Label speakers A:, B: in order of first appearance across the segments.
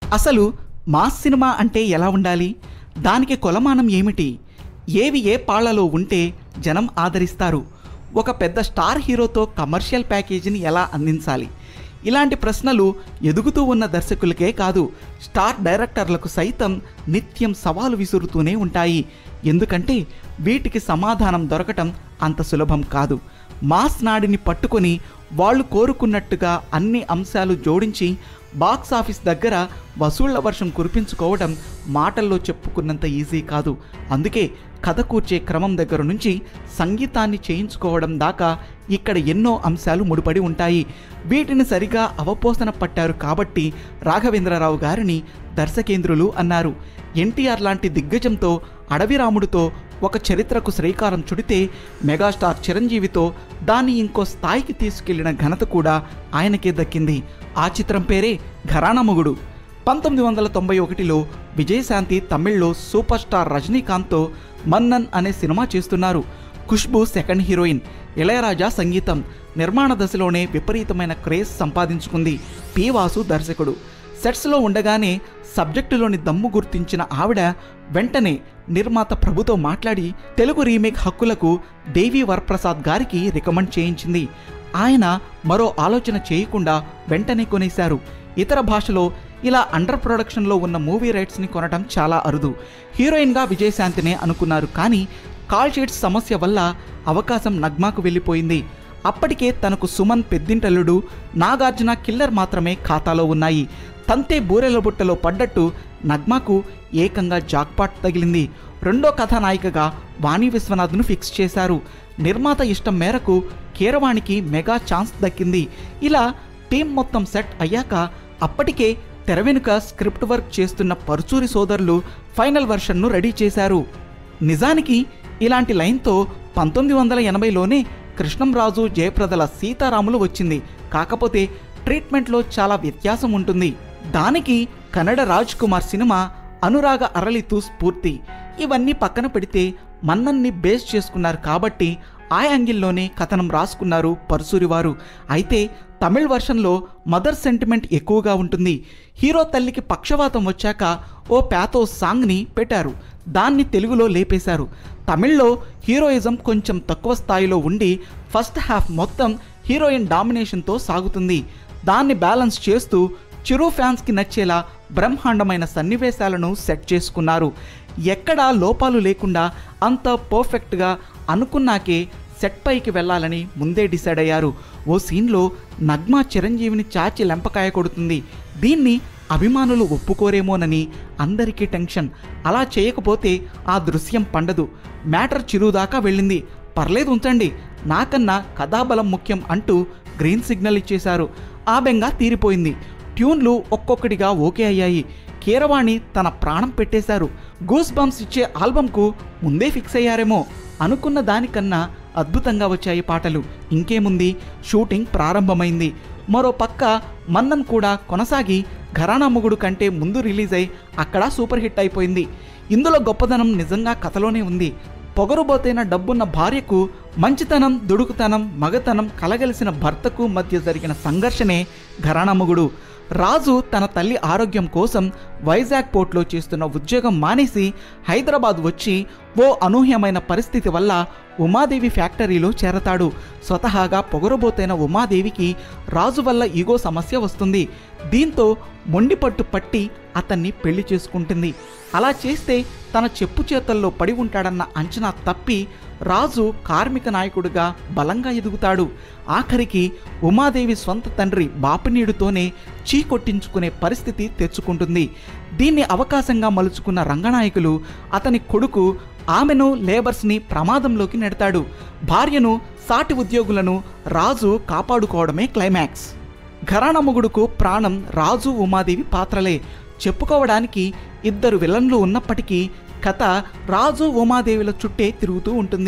A: అసలు mass cinema అంటే ఎలా ఉండాలి దానికి కొలమానం ఏమిటి ఏవి ఏ పాళ్లలో ఉంటే జనం ఆదరిస్తారు ఒక పెద్ద స్టార్ హీరోతో కమర్షియల్ ప్యాకేజీని ఎలా అందించాలి ఇలాంటి ప్రశ్నలు ఎదుగుతూ ఉన్న దర్శకులకే కాదు స్టార్ డైరెక్టర్లకు సైతం నిత్యం సవాలు విసురుతూనే ఉంటాయి ఎందుకంటే వీటికి సమాధానం దొరకటం అంత సులభం కాదు మాస్ నాడిని పట్టుకొని వాళ్ళు కోరుకున్నట్టుగా అన్ని అంశాలు జోడించి బాక్స్ ఆఫీస్ దగ్గర వసూళ్ల వర్షం కురిపించుకోవడం మాటల్లో చెప్పుకున్నంత ఈజీ కాదు అందుకే కథ కూర్చే క్రమం దగ్గర నుంచి సంగీతాన్ని చేయించుకోవడం దాకా ఇక్కడ ఎన్నో అంశాలు ముడిపడి ఉంటాయి వీటిని సరిగా అవపోసన పట్టారు కాబట్టి రాఘవేంద్రరావు గారిని దర్శకేంద్రులు అన్నారు ఎన్టీఆర్ లాంటి దిగ్గజంతో అడవిరాముడితో ఒక చరిత్రకు శ్రీకారం చుడితే మెగాస్టార్ చిరంజీవితో దాన్ని ఇంకో స్థాయికి తీసుకెళ్లిన ఘనత కూడా ఆయనకే దక్కింది ఆ చిత్రం పేరే ఘరానముగుడు పంతొమ్మిది వందల తొంభై ఒకటిలో విజయశాంతి తమిళ్లో సూపర్ స్టార్ రజనీకాంత్తో మన్నన్ అనే సినిమా చేస్తున్నారు ఖుష్బు సెకండ్ హీరోయిన్ ఇళయరాజా సంగీతం నిర్మాణ దశలోనే విపరీతమైన క్రేజ్ సంపాదించుకుంది పి వాసు దర్శకుడు సెట్స్లో ఉండగానే సబ్జెక్టులోని దమ్ము గుర్తించిన ఆవిడ వెంటనే నిర్మాత ప్రభుతో మాట్లాడి తెలుగు రీమేక్ హక్కులకు దేవి వరప్రసాద్ గారికి రికమెండ్ చేయించింది ఆయన మరో ఆలోచన చేయకుండా వెంటనే కొనేశారు ఇతర భాషలో ఇలా అండర్ ప్రొడక్షన్లో ఉన్న మూవీ రైట్స్ని కొనటం చాలా అరుదు హీరోయిన్గా విజయశాంతినే అనుకున్నారు కానీ కాల్ షీట్స్ సమస్య వల్ల అవకాశం నగ్మాకు వెళ్ళిపోయింది అప్పటికే తనకు సుమన్ పెద్దింటల్లుడు నాగార్జున కిల్లర్ మాత్రమే ఖాతాలో ఉన్నాయి తంతే బూరెల బుట్టలో పడ్డట్టు నగ్మాకు ఏకంగా జాక్పాట్ తగిలింది రెండో కథానాయికగా వాణి విశ్వనాథ్ను ఫిక్స్ చేశారు నిర్మాత ఇష్టం మేరకు కీరవాణికి మెగా ఛాన్స్ దక్కింది ఇలా టీం మొత్తం సెట్ అయ్యాక అప్పటికే తెర వెనుక స్క్రిప్ట్ వర్క్ చేస్తున్న పరుచూరి సోదరులు ఫైనల్ వెర్షన్ను రెడీ చేశారు నిజానికి ఇలాంటి లైన్తో పంతొమ్మిది వందల ఎనభైలోనే కృష్ణంరాజు జయప్రదల సీతారాములు వచ్చింది కాకపోతే ట్రీట్మెంట్లో చాలా వ్యత్యాసం ఉంటుంది దానికి కన్నడ రాజ్ కుమార్ సినిమా అనురాగ అరళితూ స్ఫూర్తి ఇవన్నీ పక్కన పెడితే మన్నన్ని బేస్ చేసుకున్నారు కాబట్టి ఆ యాంగిల్లోనే కథనం రాసుకున్నారు పరశూరి వారు అయితే తమిళ్ వర్షన్లో మదర్ సెంటిమెంట్ ఎక్కువగా ఉంటుంది హీరో తల్లికి పక్షవాతం వచ్చాక ఓ ప్యాతో సాంగ్ని పెట్టారు దాన్ని తెలుగులో లేపేశారు తమిళ్లో హీరోయిజం కొంచెం తక్కువ స్థాయిలో ఉండి ఫస్ట్ హాఫ్ మొత్తం హీరోయిన్ డామినేషన్తో సాగుతుంది దాన్ని బ్యాలెన్స్ చేస్తూ చిరు ఫ్యాన్స్కి నచ్చేలా బ్రహ్మాండమైన సన్నివేశాలను సెట్ చేసుకున్నారు ఎక్కడా లోపాలు లేకుండా అంత పర్ఫెక్ట్గా అనుకున్నాకే సెట్ పైకి వెళ్ళాలని ముందే డిసైడ్ అయ్యారు ఓ సీన్లో నగ్మా చిరంజీవిని చాచి లెంపకాయ కొడుతుంది దీన్ని అభిమానులు ఒప్పుకోరేమోనని అందరికీ టెన్షన్ అలా చేయకపోతే ఆ దృశ్యం పండదు మ్యాటర్ చిరుదాకా వెళ్ళింది పర్లేదు ఉంచండి నాకన్నా కథాబలం ముఖ్యం అంటూ గ్రీన్ సిగ్నల్ ఇచ్చేశారు ఆ బెంగ తీరిపోయింది ట్యూన్లు ఒక్కొక్కటిగా ఓకే అయ్యాయి కీరవాణి తన ప్రాణం పెట్టేశారు గూస్ బంప్స్ ఇచ్చే ఆల్బంకు ముందే ఫిక్స్ అయ్యారేమో అనుకున్న దానికన్నా అద్భుతంగా వచ్చాయి పాటలు ఇంకేముంది షూటింగ్ ప్రారంభమైంది మరో పక్క మన్నన్ కూడా కొనసాగి ఘరానా మొగుడు కంటే ముందు రిలీజ్ అయి అక్కడ సూపర్ హిట్ అయిపోయింది ఇందులో గొప్పదనం నిజంగా కథలోనే ఉంది పొగరుబోతైన డబ్బున్న భార్యకు మంచితనం దుడుకుతనం మగతనం కలగలిసిన భర్తకు మధ్య జరిగిన సంఘర్షణే ఘరానమ్మగుడు రాజు తన తల్లి ఆరోగ్యం కోసం వైజాగ్ పోర్ట్లో చేస్తున్న ఉద్యోగం మానేసి హైదరాబాద్ వచ్చి ఓ అనూహ్యమైన పరిస్థితి వల్ల ఉమాదేవి ఫ్యాక్టరీలో చేరతాడు స్వతహాగా పొగరబోతైన ఉమాదేవికి రాజు వల్ల ఈగో సమస్య వస్తుంది దీంతో మొండిపట్టు పట్టి అతన్ని పెళ్లి చేసుకుంటుంది అలా చేస్తే తన చెప్పు చేతల్లో పడి ఉంటాడన్న అంచనా తప్పి రాజు కార్మిక నాయకుడిగా బలంగా ఎదుగుతాడు ఆఖరికి ఉమాదేవి స్వంత తండ్రి బాపినీడుతోనే చీకొట్టించుకునే పరిస్థితి తెచ్చుకుంటుంది దీన్ని అవకాశంగా మలుచుకున్న రంగనాయకులు అతని కొడుకు ఆమెను లేబర్స్ని ప్రమాదంలోకి నెడతాడు భార్యను సాటి ఉద్యోగులను రాజు కాపాడుకోవడమే క్లైమాక్స్ ఘరానమ్మగుడుకు ప్రాణం రాజు ఉమాదేవి పాత్రలే చెప్పుకోవడానికి ఇద్దరు విలన్లు ఉన్నప్పటికీ కథ రాజు ఉమాదేవిల చుట్టే తిరుగుతూ ఉంటుంది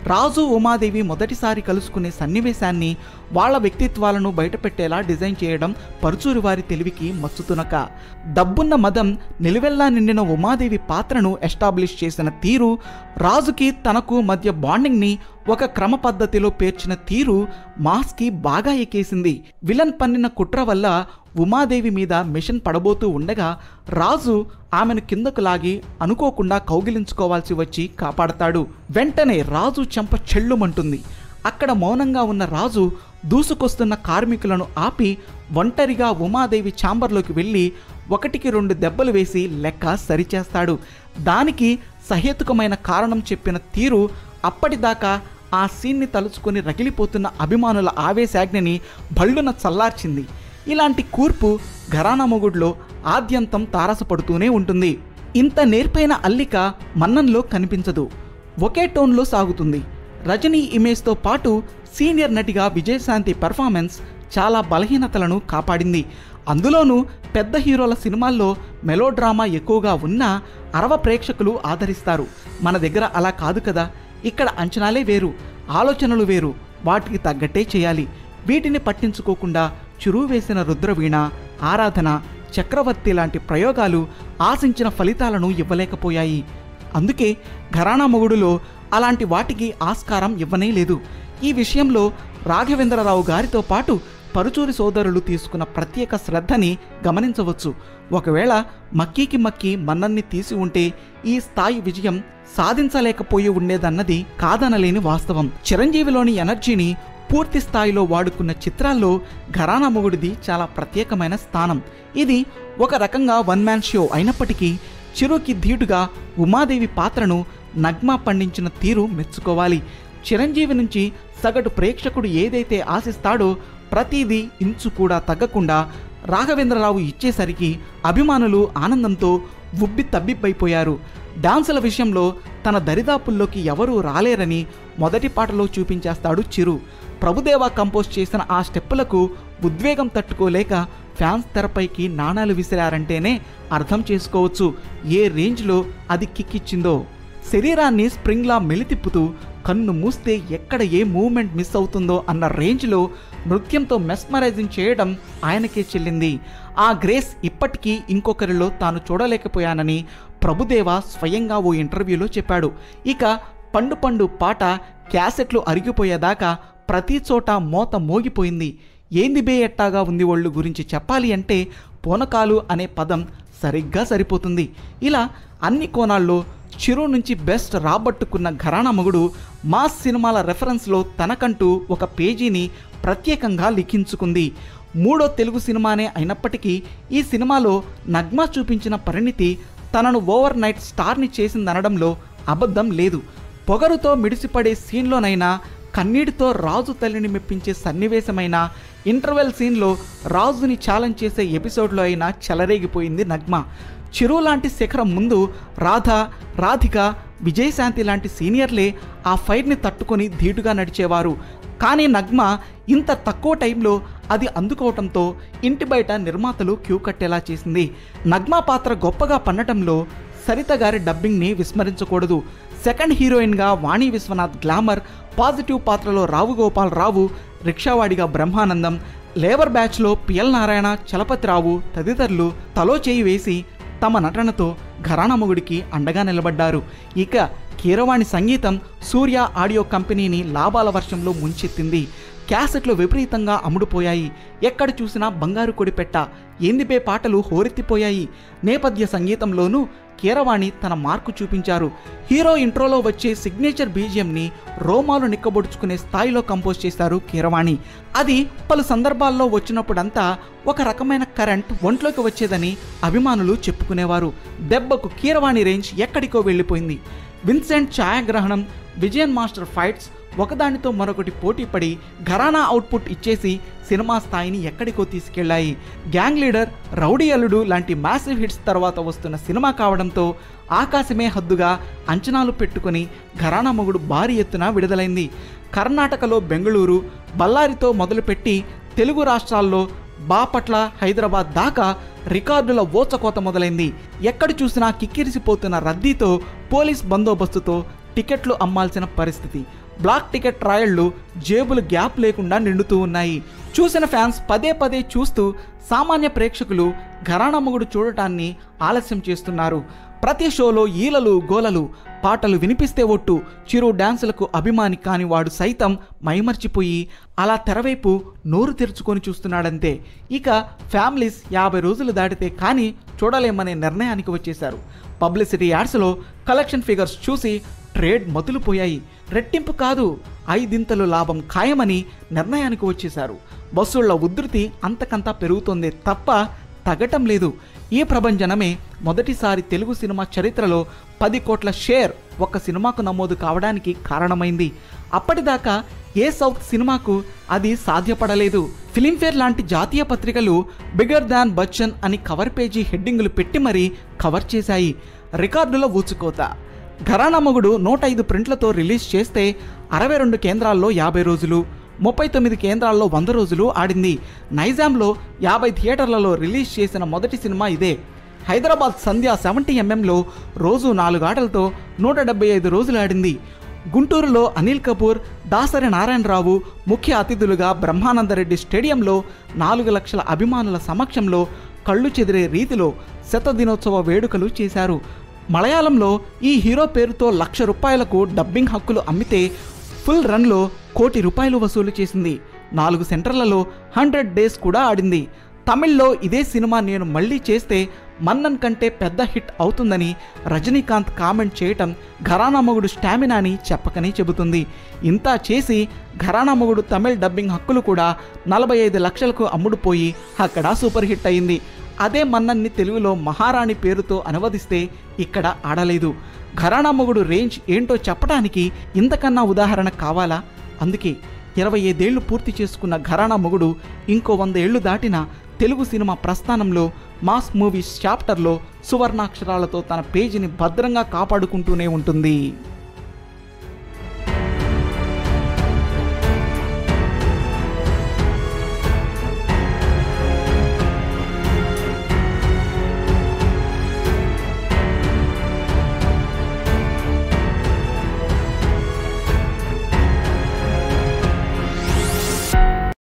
A: రాజు ఉమాదేవి మొదటిసారి కలుసుకునే సన్నివేశాన్ని వాళ్ళ వ్యక్తిత్వాలను బయటపెట్టేలా డిజైన్ చేయడం పరుచూరి వారి తెలివికి మచ్చుతునక డబ్బున్న మదం నిలువెల్లా నిండిన ఉమాదేవి పాత్రను ఎస్టాబ్లిష్ చేసిన తీరు రాజుకి తనకు మధ్య బాండింగ్ని ఒక క్రమ పద్ధతిలో పేర్చిన తీరు మాస్కి బాగా ఎక్కేసింది విలన్ పన్నిన కుట్ర వల్ల ఉమాదేవి మీద మిషన్ పడబోతూ ఉండగా రాజు ఆమెను కిందకు లాగి అనుకోకుండా కౌగిలించుకోవాల్సి వచ్చి కాపాడతాడు వెంటనే రాజు చెంప చెల్లుమంటుంది అక్కడ మౌనంగా ఉన్న రాజు దూసుకొస్తున్న కార్మికులను ఆపి ఒంటరిగా ఉమాదేవి ఛాంబర్లోకి వెళ్ళి ఒకటికి రెండు దెబ్బలు వేసి లెక్క సరిచేస్తాడు దానికి సహేతుకమైన కారణం చెప్పిన తీరు అప్పటిదాకా ఆ సీన్ని తలుచుకొని రగిలిపోతున్న అభిమానుల ఆవేశాగ్నిని భళ్ళున చల్లార్చింది ఇలాంటి కూర్పు ఘరానా మొగుడ్లో ఆద్యంతం తారసపడుతూనే ఉంటుంది ఇంత నేర్పైన అల్లిక మన్నంలో కనిపించదు ఒకే టోన్లో సాగుతుంది రజనీ ఇమేజ్తో పాటు సీనియర్ నటిగా విజయశాంతి పెర్ఫార్మెన్స్ చాలా బలహీనతలను కాపాడింది అందులోనూ పెద్ద హీరోల సినిమాల్లో మెలో డ్రామా ఎక్కువగా ఉన్నా అరవ ప్రేక్షకులు ఆదరిస్తారు మన దగ్గర అలా కాదు కదా ఇక్కడ అంచనాలే వేరు ఆలోచనలు వేరు వాటికి తగ్గట్టే చేయాలి వీటిని పట్టించుకోకుండా చురువు వేసిన రుద్రవీణ ఆరాధన చక్రవర్తి లాంటి ప్రయోగాలు ఆశించిన ఫలితాలను ఇవ్వలేకపోయాయి అందుకే ఘరానా మొగుడులో అలాంటి వాటికి ఆస్కారం ఇవ్వనే లేదు ఈ విషయంలో రాఘవేంద్రరావు గారితో పాటు పరుచూరి సోదరులు తీసుకున్న ప్రత్యేక శ్రద్ధని గమనించవచ్చు ఒకవేళ మక్కీకి మక్కి మన్నన్ని తీసి ఉంటే ఈ స్థాయి విజయం సాధించలేకపోయి ఉండేదన్నది కాదనలేని వాస్తవం చిరంజీవిలోని ఎనర్జీని పూర్తి స్థాయిలో వాడుకున్న చిత్రాల్లో ఘరానా మొగుడిది చాలా ప్రత్యేకమైన స్థానం ఇది ఒక రకంగా వన్ మ్యాన్ షో అయినప్పటికీ చిరుకి ధీటుగా ఉమాదేవి పాత్రను నగ్మా పండించిన తీరు మెచ్చుకోవాలి చిరంజీవి నుంచి సగటు ప్రేక్షకుడు ఏదైతే ఆశిస్తాడో ప్రతిదీ ఇంచు కూడా తగ్గకుండా రాఘవేంద్రరావు ఇచ్చేసరికి అభిమానులు ఆనందంతో ఉబ్బి తబ్బిబ్బైపోయారు డాన్సుల విషయంలో తన దరిదాపుల్లోకి ఎవరూ రాలేరని మొదటి పాటలో చూపించేస్తాడు చిరు ప్రభుదేవా కంపోజ్ చేసిన ఆ స్టెప్పులకు ఉద్వేగం తట్టుకోలేక ఫ్యాన్స్ తెరపైకి నాణాలు విసిరారంటేనే అర్థం చేసుకోవచ్చు ఏ రేంజ్లో అది కిక్కిచ్చిందో శరీరాన్ని స్ప్రింగ్లా మెలితిప్పుతూ కన్ను మూస్తే ఎక్కడ ఏ మూవ్మెంట్ మిస్ అవుతుందో అన్న రేంజ్లో నృత్యంతో మెస్మరైజింగ్ చేయడం ఆయనకే చెల్లింది ఆ గ్రేస్ ఇప్పటికీ ఇంకొకరిలో తాను చూడలేకపోయానని ప్రభుదేవ స్వయంగా ఓ ఇంటర్వ్యూలో చెప్పాడు ఇక పండు పండు పాట క్యాసెట్లు అరిగిపోయేదాకా ప్రతి చోట మోత మోగిపోయింది ఏంది బే ఎట్టాగా ఉంది ఒళ్ళు గురించి చెప్పాలి అంటే పూనకాలు అనే పదం సరిగ్గా సరిపోతుంది ఇలా అన్ని కోణాల్లో చిరు నుంచి బెస్ట్ రాబట్టుకున్న ఘరానా మగుడు మాస్ సినిమాల రెఫరెన్స్లో తనకంటూ ఒక పేజీని ప్రత్యేకంగా లిఖించుకుంది మూడో తెలుగు సినిమానే అయినప్పటికీ ఈ సినిమాలో నగ్మా చూపించిన పరిణితి తనను ఓవర్ నైట్ స్టార్ని చేసిందనడంలో అబద్ధం లేదు పొగరుతో మిడిసిపడే సీన్లోనైనా కన్నీటితో రాజు తల్లిని మెప్పించే సన్నివేశమైన ఇంటర్వెల్ సీన్లో రాజుని ఛాలెంజ్ చేసే ఎపిసోడ్లో అయినా చెలరేగిపోయింది నగ్మ చిరు లాంటి శిఖరం ముందు రాధ రాధిక విజయశాంతి లాంటి సీనియర్లే ఆ ఫైట్ని తట్టుకొని ధీటుగా నడిచేవారు కానీ నగ్మ ఇంత తక్కువ టైంలో అది అందుకోవటంతో ఇంటి బయట నిర్మాతలు క్యూ కట్టేలా చేసింది నగ్మా పాత్ర గొప్పగా పన్నటంలో సరిత గారి డబ్బింగ్ని విస్మరించకూడదు సెకండ్ హీరోయిన్గా వాణి విశ్వనాథ్ గ్లామర్ పాజిటివ్ పాత్రలో రావు గోపాల్ రావు రిక్షావాడిగా బ్రహ్మానందం లేబర్ బ్యాచ్లో పిఎల్ నారాయణ చలపతిరావు తదితరులు తలో చేయి వేసి తమ నటనతో ఘరానా మొగుడికి అండగా నిలబడ్డారు ఇక కీరవాణి సంగీతం సూర్య ఆడియో కంపెనీని లాభాల వర్షంలో ముంచెత్తింది క్యాసెట్లు విపరీతంగా అమ్ముడుపోయాయి ఎక్కడ చూసినా బంగారు కొడిపెట్ట ఏందిపే పాటలు హోరెత్తిపోయాయి నేపథ్య సంగీతంలోనూ కీరవాణి తన మార్కు చూపించారు హీరో ఇంట్రోలో వచ్చే సిగ్నేచర్ బీజియంని రోమాలు నిక్కబొడుచుకునే స్థాయిలో కంపోజ్ చేశారు కీరవాణి అది పలు సందర్భాల్లో వచ్చినప్పుడంతా ఒక రకమైన కరెంట్ ఒంట్లోకి వచ్చేదని అభిమానులు చెప్పుకునేవారు దెబ్బకు కీరవాణి రేంజ్ ఎక్కడికో వెళ్ళిపోయింది విన్సెంట్ ఛాయాగ్రహణం విజయన్ మాస్టర్ ఫైట్స్ ఒకదానితో మరొకటి పోటీపడి ఘరానా అవుట్పుట్ ఇచ్చేసి సినిమా స్థాయిని ఎక్కడికో తీసుకెళ్లాయి గ్యాంగ్ లీడర్ రౌడీ అల్లుడు లాంటి మ్యాసివ్ హిట్స్ తర్వాత వస్తున్న సినిమా కావడంతో ఆకాశమే హద్దుగా అంచనాలు పెట్టుకొని ఘరానా మొగుడు భారీ ఎత్తున విడుదలైంది కర్ణాటకలో బెంగళూరు బళ్ళారితో మొదలుపెట్టి తెలుగు రాష్ట్రాల్లో బాపట్ల హైదరాబాద్ దాకా రికార్డుల ఓచకోత మొదలైంది ఎక్కడ చూసినా కిక్కిరిసిపోతున్న రద్దీతో పోలీస్ బందోబస్తుతో టికెట్లు అమ్మాల్సిన పరిస్థితి బ్లాక్ టికెట్ ట్రయళ్లు జేబులు గ్యాప్ లేకుండా నిండుతూ ఉన్నాయి చూసిన ఫ్యాన్స్ పదే పదే చూస్తూ సామాన్య ప్రేక్షకులు ఘరాణమ్మగుడు చూడటాన్ని ఆలస్యం చేస్తున్నారు ప్రతి షోలో ఈలలు గోలలు పాటలు వినిపిస్తే ఒట్టు చిరు డాన్సులకు అభిమాని కాని వాడు సైతం మైమర్చిపోయి అలా తెరవైపు నోరు తెరుచుకొని చూస్తున్నాడంతే ఇక ఫ్యామిలీస్ యాభై రోజులు దాటితే కానీ చూడలేమనే నిర్ణయానికి వచ్చేశారు పబ్లిసిటీ యాడ్స్లో కలెక్షన్ ఫిగర్స్ చూసి ట్రేడ్ మొదలుపోయాయి రెట్టింపు కాదు ఐదింతలు లాభం ఖాయమని నిర్ణయానికి వచ్చేశారు బస్సుళ్ల ఉధృతి అంతకంతా పెరుగుతోంది తప్ప తగ్గటం లేదు ఈ ప్రభంజనమే మొదటిసారి తెలుగు సినిమా చరిత్రలో పది కోట్ల షేర్ ఒక సినిమాకు నమోదు కావడానికి కారణమైంది అప్పటిదాకా ఏ సౌత్ సినిమాకు అది సాధ్యపడలేదు ఫిలింఫేర్ లాంటి జాతీయ పత్రికలు బిగర్ దాన్ బచ్చన్ అని కవర్ పేజీ హెడ్డింగులు పెట్టి మరీ కవర్ చేశాయి రికార్డుల ఊచుకోత ఘరానమ్మగుడు నూట ఐదు ప్రింట్లతో రిలీజ్ చేస్తే అరవై రెండు కేంద్రాల్లో యాభై రోజులు ముప్పై తొమ్మిది కేంద్రాల్లో వంద రోజులు ఆడింది నైజాంలో యాభై థియేటర్లలో రిలీజ్ చేసిన మొదటి సినిమా ఇదే హైదరాబాద్ సంధ్య సెవెంటీ ఎంఎంలో రోజు నాలుగు ఆటలతో నూట డెబ్బై ఐదు రోజులు ఆడింది గుంటూరులో అనిల్ కపూర్ దాసరి నారాయణరావు ముఖ్య అతిథులుగా బ్రహ్మానందరెడ్డి స్టేడియంలో నాలుగు లక్షల అభిమానుల సమక్షంలో కళ్ళు చెదిరే రీతిలో శత దినోత్సవ వేడుకలు చేశారు మలయాళంలో ఈ హీరో పేరుతో లక్ష రూపాయలకు డబ్బింగ్ హక్కులు అమ్మితే ఫుల్ రన్లో కోటి రూపాయలు వసూలు చేసింది నాలుగు సెంటర్లలో హండ్రెడ్ డేస్ కూడా ఆడింది తమిళ్లో ఇదే సినిమా నేను మళ్ళీ చేస్తే మన్నన్ కంటే పెద్ద హిట్ అవుతుందని రజనీకాంత్ కామెంట్ చేయటం ఘరానా మొగుడు స్టామినాని చెప్పకనే చెబుతుంది ఇంత చేసి ఘరానా మొగుడు తమిళ్ డబ్బింగ్ హక్కులు కూడా నలభై ఐదు లక్షలకు అమ్ముడుపోయి అక్కడ సూపర్ హిట్ అయింది అదే మన్నన్ని తెలుగులో మహారాణి పేరుతో అనువదిస్తే ఇక్కడ ఆడలేదు ఘరానా మొగుడు రేంజ్ ఏంటో చెప్పడానికి ఇంతకన్నా ఉదాహరణ కావాలా అందుకే ఇరవై ఐదేళ్లు పూర్తి చేసుకున్న ఘరానా మొగుడు ఇంకో వంద ఏళ్లు దాటిన తెలుగు సినిమా ప్రస్థానంలో మాస్ మూవీస్ చాప్టర్లో సువర్ణాక్షరాలతో తన పేజీని భద్రంగా కాపాడుకుంటూనే ఉంటుంది